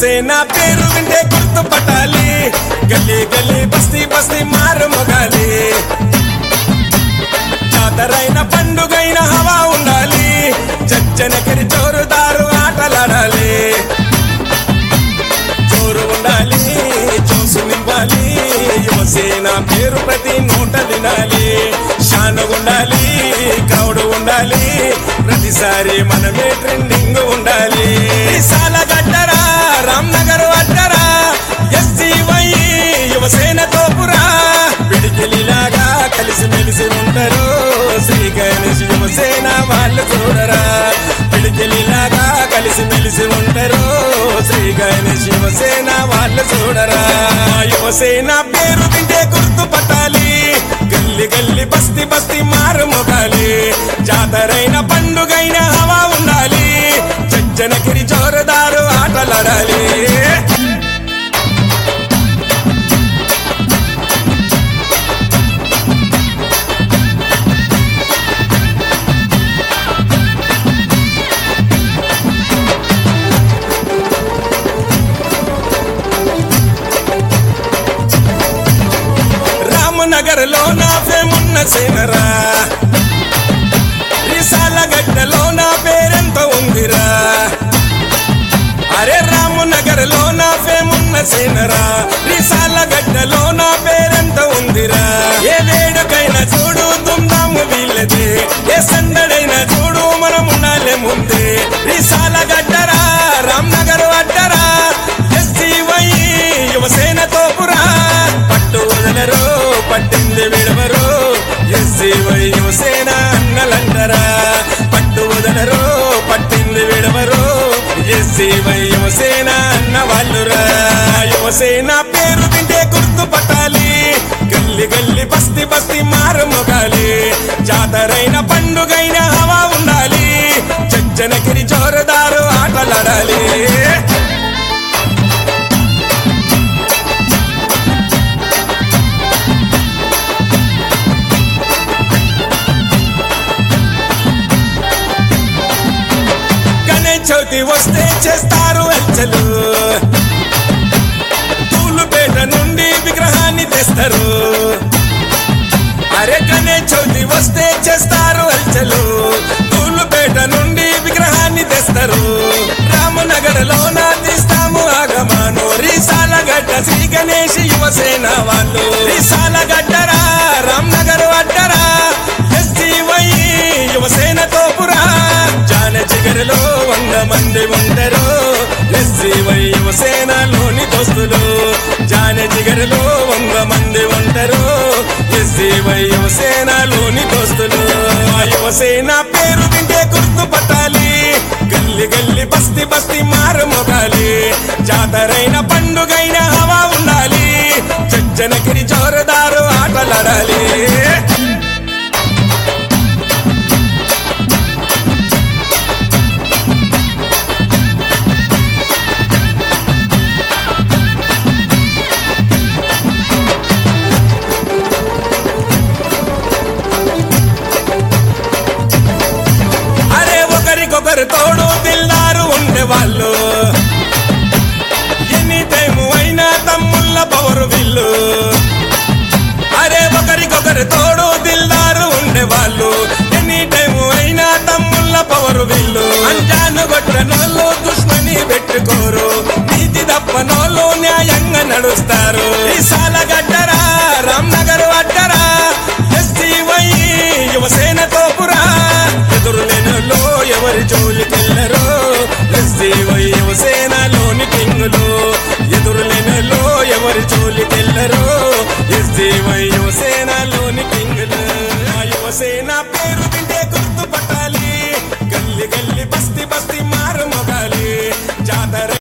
యువసేన పేరు వింటే గుర్తుపట్టాలి గల్లీ గల్లీ బస్తీ బస్తీ మారు మొగాలి జాతరైన పండుగైన హవా ఉండాలి జజ్జనకరి చోరుదారు ఆటలాడాలి చోరు ఉండాలి చూసు నింపాలి యువసేన పేరు ప్రతి నోట వినాలి షాను ఉండాలి క్రౌడ్ ఉండాలి ప్రతిసారి మనమే ట్రెండింగ్ ఉండాలి సాలగడ్డరా రామ్నగర్ అడ్డరా ఎస్జీవై యువసేన తోపురా పిడికిలిలాగా కలిసి మెలిసి ఉంటారు శ్రీ గణేష్ యువసేన వాళ్ళు చూడరా పిడికిలిలాగా కలిసి మెలిసి ఉంటారు శ్రీ గణేష్ యువసేన వాళ్ళు చూడరా యువసేన పేరు వింటే గుర్తుపట్టాలి గల్లి గల్లి బస్తి బస్తి మారు మొగాలి జాతరైన పండుగైన హవా ఉండాలి జజ్జనగిరి జోరదారు ఆటలాడాలి రామనగర్ లో నా ఫేమున్న సేనరా విశాలగడ్డలో నా పేరెంత ఉందిరా అరే రామనగర్ లో నా ఫేమున్న సేనరా విశాలగడ్డలో నా పేరెంత ఉందిరా ఏ వేడుకైనా చూడు దుమ్దాము వీళ్ళదే ఏ సందడైనా చూడు మనం ఉండాలి ముందే విశాలగడ్డరా రామ్నగర్ అడ్డరా ఎస్జీవై యువసేన తోపురా పట్టు వదలరు పట్టింది విడవరు ఎస్జీవై యువసేన అన్నలంటరా పట్టు వదలరు పట్టింది విడవరు ఎస్జీవై యువసేన అన్న వాళ్ళురా యువసేన పేరు వింటే గుర్తుపట్టాలి గల్లి గల్లి బస్తి బస్తి మారు మొగాలి జాతరైన పండుగైన హవా ఉండాలి జజ్జనగిరి జోరదారు ఆటలాడాలి గణేష్ చవితి వస్తే చేస్తారు అల్చలు తూలుపేట నుండి విగ్రహాన్ని తెస్తారు అరే గణేష్ చవితి వస్తే చేస్తారు అల్చలు తూలుపేట నుండి విగ్రహాన్ని తెస్తారు రామనగర్ లో నా తీస్తాము ఆగమాను రీసాలగడ్డ శ్రీ గణేష్ యువసేన వాళ్ళు రీసాలగడ్డరా రామ్నగర్ అడ్డరా ఎస్జీవై యువసేన తోపురా జాన జిగరులో వంద మంది ఉంటారు ఎస్జీవై యువసేనలోని దోస్తులు జాన జిగరులో వంద మంది ఉంటారు ఎస్జీవై యువసేనలోని దోస్తులు ఆ యువసేన పేరు వింటే గుర్తుపట్టాలి గల్లి గల్లి బస్తి బస్తి మారు మొగాలి జాతరైన పండుగైన హవా ఉండాలి జజ్జనగిరి జోరదారు ఆటలాడాలి అరే ఒకరికొకరు తోడు తిల్లారు ఉండేవాళ్ళు ఎన్ని టైము అయినా తమ్ముళ్ళ పవరు వీళ్ళు అరే ఒకరికొకరు తోడు దిల్దారు ఉండేవాళ్ళు ఎన్ని టైము అయినా తమ్ముళ్ళ పవరు వీళ్ళు అంజాను కొట్టనోళ్ళు దుష్మని పెట్టుకోరు నీతి తప్పనోళ్ళు న్యాయంగా నడుస్తారు